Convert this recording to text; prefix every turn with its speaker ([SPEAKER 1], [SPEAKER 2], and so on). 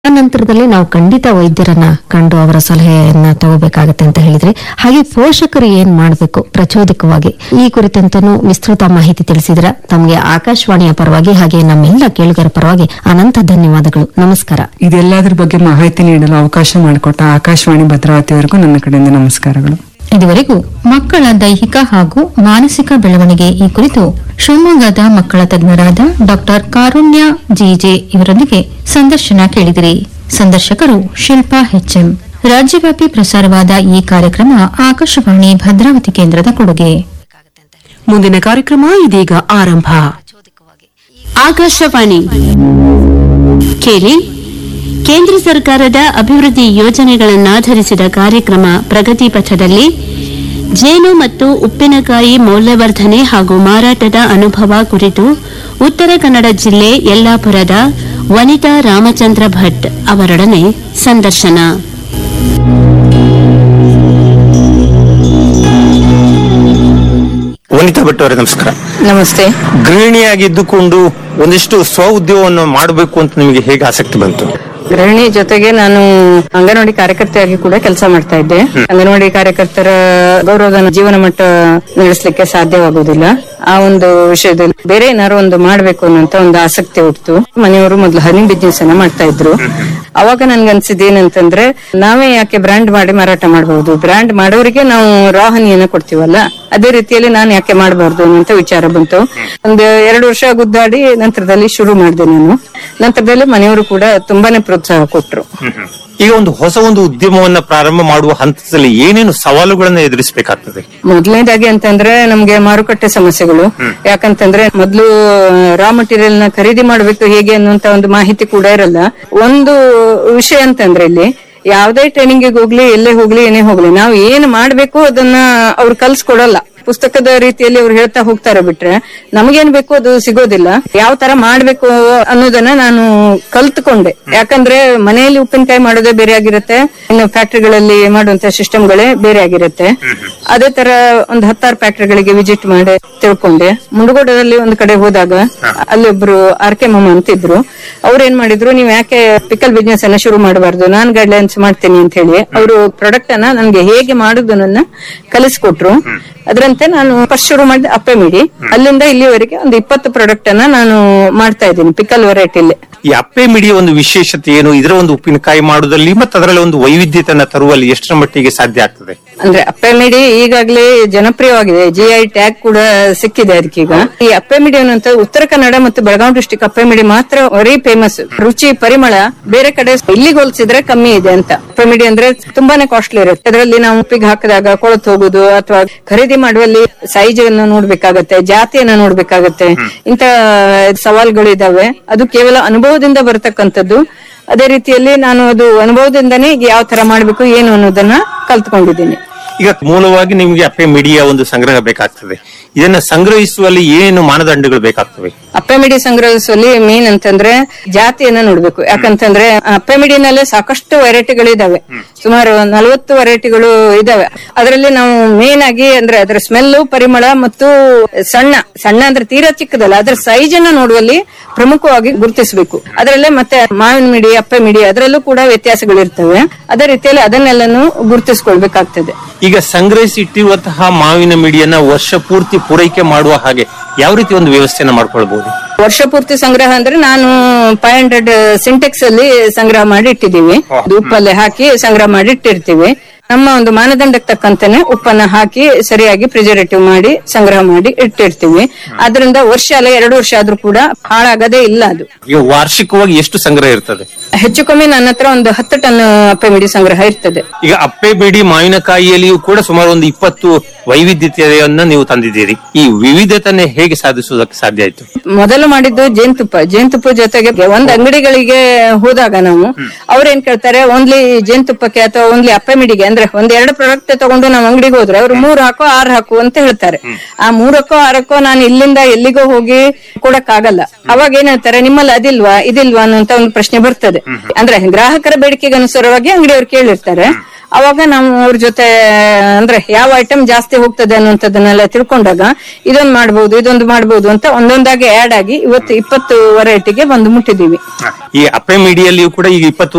[SPEAKER 1] ಆ ನಂತರದಲ್ಲಿ ನಾವು ಖಂಡಿತ ವೈದ್ಯರನ್ನ ಕಂಡು ಅವರ ಸಲಹೆಯನ್ನ ತಗೋಬೇಕಾಗತ್ತೆ ಅಂತ ಹೇಳಿದ್ರಿ ಹಾಗೆ ಪೋಷಕರು ಏನ್ ಮಾಡಬೇಕು ಪ್ರಚೋದಕವಾಗಿ ಈ ಕುರಿತಂತನೂ ವಿಸ್ತೃತ ಮಾಹಿತಿ ತಿಳಿಸಿದ್ರ ತಮಗೆ ಆಕಾಶವಾಣಿಯ ಪರವಾಗಿ ಹಾಗೆ ನಮ್ಮೆಲ್ಲ ಕೇಳುಗರ ಪರವಾಗಿ ಅನಂತ ಧನ್ಯವಾದಗಳು ನಮಸ್ಕಾರ
[SPEAKER 2] ಇದೆಲ್ಲದರ ಬಗ್ಗೆ ಮಾಹಿತಿ ನೀಡಲು ಅವಕಾಶ ಮಾಡಿಕೊಟ್ಟ ಆಕಾಶವಾಣಿ ಭದ್ರಾವತಿಯವರೆಗೂ ನನ್ನ ಕಡೆಯಿಂದ ನಮಸ್ಕಾರಗಳು
[SPEAKER 3] ಇದುವರೆಗೂ ಮಕ್ಕಳ ದೈಹಿಕ ಹಾಗೂ ಮಾನಸಿಕ ಬೆಳವಣಿಗೆ ಈ ಕುರಿತು ಶಿವಮೊಗ್ಗದ ಮಕ್ಕಳ ತಜ್ಞರಾದ ಡಾಕ್ಟರ್ ಕಾರುಣ್ಯ ಜಿಜೆ ಇವರೊಂದಿಗೆ ಸಂದರ್ಶನ ಕೇಳಿದಿರಿ ಸಂದರ್ಶಕರು ಶಿಲ್ಪಾ ಎಚ್ಎಂ ರಾಜ್ಯವ್ಯಾಪಿ ಪ್ರಸಾರವಾದ ಈ ಕಾರ್ಯಕ್ರಮ ಆಕಾಶವಾಣಿ ಭದ್ರಾವತಿ ಕೇಂದ್ರದ ಕೊಡುಗೆ
[SPEAKER 4] ಮುಂದಿನ ಕಾರ್ಯಕ್ರಮ ಇದೀಗ ಆರಂಭ ಆಕಾಶವಾಣಿ ಕೇಳಿ ಕೇಂದ್ರ ಸರ್ಕಾರದ ಅಭಿವೃದ್ಧಿ ಯೋಜನೆಗಳನ್ನಾಧರಿಸಿದ ಕಾರ್ಯಕ್ರಮ ಪ್ರಗತಿ ಪಥದಲ್ಲಿ ಜೇನು ಮತ್ತು ಉಪ್ಪಿನಕಾಯಿ ಮೌಲ್ಯವರ್ಧನೆ ಹಾಗೂ ಮಾರಾಟದ ಅನುಭವ ಕುರಿತು ಉತ್ತರ ಕನ್ನಡ ಜಿಲ್ಲೆ ಯಲ್ಲಾಪುರದ ವನಿತಾ ರಾಮಚಂದ್ರ ಭಟ್ ಅವರೊಡನೆ ಸಂದರ್ಶನ
[SPEAKER 5] ವನಿತಾ ಭಟ್ ಅವರೇ ನಮಸ್ಕಾರ
[SPEAKER 6] ನಮಸ್ತೆ
[SPEAKER 5] ಗೃಹಿಣಿಯಾಗಿದ್ದುಕೊಂಡು ಒಂದಿಷ್ಟು ಸ್ವ ಉದ್ಯೋಗವನ್ನು ಮಾಡಬೇಕು ಅಂತ ನಿಮಗೆ ಹೇಗೆ ಆಸಕ್ತಿ ಬಂತು
[SPEAKER 6] ಗೃಹಿಣಿ ಜೊತೆಗೆ ನಾನು ಅಂಗನವಾಡಿ ಕಾರ್ಯಕರ್ತೆಯಾಗಿ ಕೂಡ ಕೆಲಸ ಮಾಡ್ತಾ ಇದ್ದೆ ಅಂಗನವಾಡಿ ಕಾರ್ಯಕರ್ತರ ಗೌರವಧನ ಜೀವನ ಮಟ್ಟ ನಡೆಸಲಿಕ್ಕೆ ಸಾಧ್ಯವಾಗುವುದಿಲ್ಲ ಆ ಒಂದು ವಿಷಯದಲ್ಲಿ ಬೇರೆ ಏನಾದ್ರು ಒಂದು ಮಾಡ್ಬೇಕು ಅನ್ನೋಂತ ಒಂದು ಆಸಕ್ತಿ ಹುಟ್ಟಿತು ಮನೆಯವರು ಮೊದಲು ಹನಿ ಬಿಸ್ನೆಸ್ ಅನ್ನ ಮಾಡ್ತಾ ಇದ್ರು ಅವಾಗ ನನ್ಗನ್ಸಿದ್ ಏನಂತಂದ್ರೆ ನಾವೇ ಯಾಕೆ ಬ್ರ್ಯಾಂಡ್ ಮಾಡಿ ಮಾರಾಟ ಮಾಡಬಹುದು ಬ್ರ್ಯಾಂಡ್ ಮಾಡೋರಿಗೆ ನಾವು ರಾ ಹನಿಯನ್ನ ಕೊಡ್ತೀವಲ್ಲ ಅದೇ ರೀತಿಯಲ್ಲಿ ನಾನು ಯಾಕೆ ಮಾಡಬಾರ್ದು ಅನ್ನೋಂತ ವಿಚಾರ ಬಂತು ಒಂದು ಎರಡು ವರ್ಷ ಗುದ್ದಾಡಿ ನಂತರದಲ್ಲಿ ಶುರು ಮಾಡಿದೆ ನಾನು ನಂತರದಲ್ಲಿ ಮನೆಯವರು ಕೂಡ ತುಂಬಾನೇ ಪ್ರೋತ್ಸಾಹ ಕೊಟ್ರು
[SPEAKER 5] ಈಗ ಒಂದು ಹೊಸ ಒಂದು ಉದ್ಯಮವನ್ನ ಪ್ರಾರಂಭ ಮಾಡುವ ಹಂತದಲ್ಲಿ ಏನೇನು ಸವಾಲುಗಳನ್ನ ಎದುರಿಸಬೇಕಾಗ್ತದೆ
[SPEAKER 6] ಮೊದಲನೇದಾಗಿ ಅಂತಂದ್ರೆ ನಮ್ಗೆ ಮಾರುಕಟ್ಟೆ ಸಮಸ್ಯೆಗಳು ಯಾಕಂತಂದ್ರೆ ಮೊದಲು ರಾ ಮಟೀರಿಯಲ್ ನ ಖರೀದಿ ಮಾಡಬೇಕು ಹೇಗೆ ಅನ್ನುವಂತ ಒಂದು ಮಾಹಿತಿ ಕೂಡ ಇರಲ್ಲ ಒಂದು ವಿಷಯ ಅಂತಂದ್ರೆ ಇಲ್ಲಿ ಯಾವ್ದೇ ಟ್ರೈನಿಂಗ್ ಹೋಗ್ಲಿ ಎಲ್ಲೇ ಹೋಗ್ಲಿ ಏನೇ ಹೋಗ್ಲಿ ನಾವು ಏನ್ ಮಾಡ್ಬೇಕು ಅದನ್ನ ಅವ್ರು ಕಲ್ಸ್ಕೊಡಲ್ಲ ಪುಸ್ತಕದ ರೀತಿಯಲ್ಲಿ ಅವ್ರು ಹೇಳ್ತಾ ಹೋಗ್ತಾರೆ ಬಿಟ್ರೆ ನಮಗೇನ್ ಬೇಕು ಅದು ಸಿಗೋದಿಲ್ಲ ಯಾವ ತರ ಮಾಡ್ಬೇಕು ಅನ್ನೋದನ್ನ ನಾನು ಕಲ್ತ್ಕೊಂಡೆ ಯಾಕಂದ್ರೆ ಮನೆಯಲ್ಲಿ ಉಪ್ಪಿನಕಾಯಿ ಮಾಡೋದೇ ಬೇರೆ ಆಗಿರುತ್ತೆ ಇನ್ನು ಫ್ಯಾಕ್ಟರಿಗಳಲ್ಲಿ ಮಾಡುವಂತ ಸಿಸ್ಟಮ್ಗಳೇ ಬೇರೆ ಆಗಿರುತ್ತೆ ಅದೇ ತರ ಒಂದು ಹತ್ತಾರು ಫ್ಯಾಕ್ಟರಿಗಳಿಗೆ ವಿಸಿಟ್ ಮಾಡಿ ತಿಳ್ಕೊಂಡೆ ಮುಂಡಗೋಡದಲ್ಲಿ ಒಂದು ಕಡೆ ಹೋದಾಗ ಅಲ್ಲಿ ಒಬ್ರು ಆರ್ ಕೆ ಮಮ್ಮ ಅಂತಿದ್ರು ಅವ್ರು ಏನ್ ಮಾಡಿದ್ರು ನೀವ್ ಯಾಕೆ ಪಿಕಲ್ ಬಿಸ್ನೆಸ್ ಅನ್ನ ಶುರು ಮಾಡಬಾರ್ದು ನಾನ್ ಗೈಡ್ಲೈನ್ಸ್ ಮಾಡ್ತೀನಿ ಅಂತ ಹೇಳಿ ಅವರು ಪ್ರಾಡಕ್ಟ್ ಅನ್ನ ನನ್ಗೆ ಹೇಗೆ ಮಾಡುದನ್ನ ಕಲಿಸ್ಕೊಟ್ರು ಅದರಂತೆ ನಾನು ಫಸ್ಟ್ ಶುರು ಮಾಡಿದ ಅಪ್ಪೆ ಮಿಡಿ ಅಲ್ಲಿಂದ ಇಲ್ಲಿವರೆಗೆ ಒಂದು ಇಪ್ಪತ್ತು ಪ್ರಾಡಕ್ಟ್ ಅನ್ನ ನಾನು ಮಾಡ್ತಾ ಇದ್ದೀನಿ ಪಿಕಲ್ ವೆರೈಟಿಲಿ
[SPEAKER 5] ಈ ಅಪ್ಪೆ ಮಿಡಿಯ ಒಂದು ವಿಶೇಷತೆ ಏನು ಇದರ ಒಂದು ಉಪ್ಪಿನಕಾಯಿ ಮಾಡುವುದಲ್ಲಿ ಮತ್ತೆ ಅದರಲ್ಲಿ ಒಂದು ವೈವಿಧ್ಯತೆಯನ್ನ ತರುವಲ್ಲಿ ಎಷ್ಟರ ಮಟ್ಟಿಗೆ ಸಾಧ್ಯ ಆಗ್ತದೆ
[SPEAKER 6] ಅಂದ್ರೆ ಅಪ್ಪೆ ಮಿಡಿ ಈಗಾಗಲೇ ಜನಪ್ರಿಯವಾಗಿದೆ ಜಿ ಐ ಟ್ಯಾಗ್ ಕೂಡ ಸಿಕ್ಕಿದೆ ಅದಕ್ಕೀಗ ಈ ಅಪ್ಪೆ ಮಿಡಿ ಅನ್ನುವಂತ ಉತ್ತರ ಕನ್ನಡ ಮತ್ತು ಬೆಳಗಾವಿ ಡಿಸ್ಟಿಕ್ ಅಪ್ಪೆ ಮಿಡಿ ಮಾತ್ರ ವೆರಿ ಫೇಮಸ್ ರುಚಿ ಪರಿಮಳ ಬೇರೆ ಕಡೆ ಇಲ್ಲಿಗೆ ಹೋಲಿಸಿದ್ರೆ ಕಮ್ಮಿ ಇದೆ ಅಂತ ಅಪ್ಪೆ ಮಿಡಿ ಅಂದ್ರೆ ತುಂಬಾನೇ ಕಾಸ್ಟ್ಲಿ ಇರುತ್ತೆ ಅದರಲ್ಲಿ ನಾವು ಉಪ್ಪಿಗೆ ಹಾಕಿದಾಗ ಕೊಳತು ಹೋಗುದು ಅಥವಾ ಖರೀದಿ ಮಾಡುವಲ್ಲಿ ಸೈಜ್ ಅನ್ನು ನೋಡ್ಬೇಕಾಗತ್ತೆ ಜಾತಿಯನ್ನ ನೋಡ್ಬೇಕಾಗತ್ತೆ ಇಂತ ಸವಾಲುಗಳು ಇದಾವೆ ಅದು ಕೇವಲ ಅನುಭವದಿಂದ ಬರತಕ್ಕಂಥದ್ದು ಅದೇ ರೀತಿಯಲ್ಲಿ ನಾನು ಅದು ಅನುಭವದಿಂದನೇ ಯಾವ ತರ ಮಾಡ್ಬೇಕು ಏನು ಅನ್ನೋದನ್ನ ಕಲ್ತ್ಕೊಂಡಿದ್ದೀನಿ
[SPEAKER 5] ಈಗ ಮೂಲವಾಗಿ ನಿಮಗೆ ಅಪ್ಪೆ ಮಿಡಿಯ ಒಂದು ಸಂಗ್ರಹ ಬೇಕಾಗ್ತದೆ ಇದನ್ನ ಸಂಗ್ರಹಿಸುವಲ್ಲಿ ಏನು ಮಾನದಂಡಗಳು ಬೇಕಾಗ್ತವೆ
[SPEAKER 6] ಅಪ್ಪೆಮಿಡಿ ಸಂಗ್ರಹಿಸುವಲ್ಲಿ ಮೇನ್ ಅಂತಂದ್ರೆ ಜಾತಿಯನ್ನ ನೋಡ್ಬೇಕು ಯಾಕಂತಂದ್ರೆ ಅಪ್ಪೆಮಿಡಿನಲ್ಲೇ ಸಾಕಷ್ಟು ವೆರೈಟಿಗಳಿದಾವೆ ಸುಮಾರು ನಲವತ್ತು ವೆರೈಟಿಗಳು ಇದಾವೆ ಅದರಲ್ಲಿ ನಾವು ಮೇನ್ ಆಗಿ ಅಂದ್ರೆ ಅದರ ಸ್ಮೆಲ್ ಪರಿಮಳ ಮತ್ತು ಸಣ್ಣ ಸಣ್ಣ ಅಂದ್ರೆ ತೀರಾ ಚಿಕ್ಕದಲ್ಲ ಅದರ ಸೈಜ್ ಅನ್ನ ನೋಡುವಲ್ಲಿ ಪ್ರಮುಖವಾಗಿ ಗುರುತಿಸಬೇಕು ಅದರಲ್ಲೇ ಮತ್ತೆ ಮಾವಿನ ಮಿಡಿ ಅಪ್ಪೆ ಮಿಡಿ ಅದರಲ್ಲೂ ಕೂಡ ವ್ಯತ್ಯಾಸಗಳಿರ್ತವೆ ಅದೇ ರೀತಿಯಲ್ಲಿ ಅದನ್ನೆಲ್ಲನೂ ಗುರುತಿಸ್ಕೊಳ್ಬೇಕಾಗ್ತದೆ
[SPEAKER 5] ಈಗ ಸಂಗ್ರಹಿಸಿ ಇಟ್ಟಿರುವಂತಹ ಮಾವಿನ ಮಿಡಿಯನ್ನ ವರ್ಷ ಪೂರ್ತಿ ಪೂರೈಕೆ ಮಾಡುವ ಹಾಗೆ ಯಾವ ರೀತಿ ಒಂದು ವ್ಯವಸ್ಥೆಯನ್ನ ಮಾಡ್ಕೊಳ್ಬಹುದು
[SPEAKER 6] ವರ್ಷ ಪೂರ್ತಿ ಸಂಗ್ರಹ ಅಂದ್ರೆ ನಾನು ಫೈವ್ ಹಂಡ್ರೆಡ್ ಸಿಂಟೆಕ್ಸ್ ಅಲ್ಲಿ ಸಂಗ್ರಹ ಮಾಡಿ ಇಟ್ಟಿದ್ದೀವಿ ಅದು ಉಪ್ಪಲ್ಲಿ ಹಾಕಿ ಸಂಗ್ರಹ ಮಾಡಿ ಇಟ್ಟಿರ್ತೀವಿ ನಮ್ಮ ಒಂದು ಮಾನದಂಡಕ್ಕೆ ತಕ್ಕಂತಾನೆ ಉಪ್ಪನ್ನ ಹಾಕಿ ಸರಿಯಾಗಿ ಪ್ರಿಸರ್ವೇಟಿವ್ ಮಾಡಿ ಸಂಗ್ರಹ ಮಾಡಿ ಇಟ್ಟಿರ್ತೀವಿ ಅದರಿಂದ ವರ್ಷ ಅಲ್ಲ ಎರಡು ವರ್ಷ ಆದ್ರೂ ಕೂಡ ಹಾಳಾಗದೇ ಇಲ್ಲ ಅದು
[SPEAKER 5] ಈಗ ವಾರ್ಷಿಕವಾಗಿ ಎಷ್ಟು ಸಂಗ್ರಹ ಇರ್ತದೆ
[SPEAKER 6] ಹೆಚ್ಚು ಕಮ್ಮಿ ನನ್ನ ಹತ್ರ ಒಂದು ಹತ್ತು ಟನ್ ಅಪ್ಪೆ ಮಿಡಿ ಸಂಗ್ರಹ ಇರ್ತದೆ
[SPEAKER 5] ಈಗ ಅಪ್ಪೆ ಬಿಡಿ ಮಾವಿನಕಾಯಿಯಲ್ಲಿಯೂ ಕೂಡ ಸುಮಾರು ಒಂದು ಇಪ್ಪತ್ತು ವೈವಿಧ್ಯತೆಯನ್ನ ನೀವು ತಂದಿದ್ದೀರಿ ಈ ವಿವಿಧತೆಯನ್ನ ಹೇಗೆ ಸಾಧಿಸುವುದಕ್ಕೆ ಸಾಧ್ಯ ಆಯ್ತು
[SPEAKER 6] ಮೊದಲು ಮಾಡಿದ್ದು ಜೇನುತುಪ್ಪ ಜೇನುತುಪ್ಪ ಜೊತೆಗೆ ಒಂದ್ ಅಂಗಡಿಗಳಿಗೆ ಹೋದಾಗ ನಾವು ಅವ್ರೇನ್ ಕೇಳ್ತಾರೆ ಓನ್ಲಿ ಜೇನುತುಪ್ಪಕ್ಕೆ ಅಥವಾ ಓನ್ಲಿ ಅಪ್ಪೆ ಮಿಡಿಗೆ ಅಂದ್ರೆ ಒಂದ್ ಎರಡು ಪ್ರಾಡಕ್ಟ್ ತಗೊಂಡು ನಾವು ಅಂಗಡಿಗೆ ಹೋದ್ರೆ ಅವ್ರು ಮೂರ್ ಹಾಕೋ ಆರ್ ಹಾಕು ಅಂತ ಹೇಳ್ತಾರೆ ಆ ಮೂರಕ್ಕೋ ಆರಕ್ಕೋ ನಾನು ಇಲ್ಲಿಂದ ಎಲ್ಲಿಗೋ ಹೋಗಿ ಕೊಡಕ್ಕಾಗಲ್ಲ ಅವಾಗ ಏನ್ ಹೇಳ್ತಾರೆ ನಿಮ್ಮಲ್ಲಿ ಅದಿಲ್ವಾ ಇದಿಲ್ವಾ ಅನ್ನುವಂತ ಒಂದು ಪ್ರಶ್ನೆ ಬರ್ತದೆ ಅಂದ್ರೆ ಗ್ರಾಹಕರ ಬೇಡಿಕೆಗೆ ಅನುಸಾರವಾಗಿ ಅಂಗಡಿಯವ್ರು ಕೇಳಿರ್ತಾರೆ ಅವಾಗ ನಾವು ಅವ್ರ ಜೊತೆ ಅಂದ್ರೆ ಯಾವ ಐಟಮ್ ಜಾಸ್ತಿ ಹೋಗ್ತದೆ ಅನ್ನುವಂಥದ್ದನ್ನೆಲ್ಲ ತಿಳ್ಕೊಂಡಾಗ ಇದೊಂದು ಮಾಡ್ಬೋದು ಇದೊಂದು ಮಾಡ್ಬೋದು ಅಂತ ಒಂದೊಂದಾಗಿ ಆಡ್ ಆಗಿ ಇವತ್ತು ಇಪ್ಪತ್ತು ವೆರೈಟಿಗೆ ಬಂದು ಮುಟ್ಟಿದೀವಿ
[SPEAKER 5] ಈ ಅಪ್ಪೆ ಮಿಡಿಯಲ್ಲಿಯೂ ಕೂಡ ಈಗ ಇಪ್ಪತ್ತು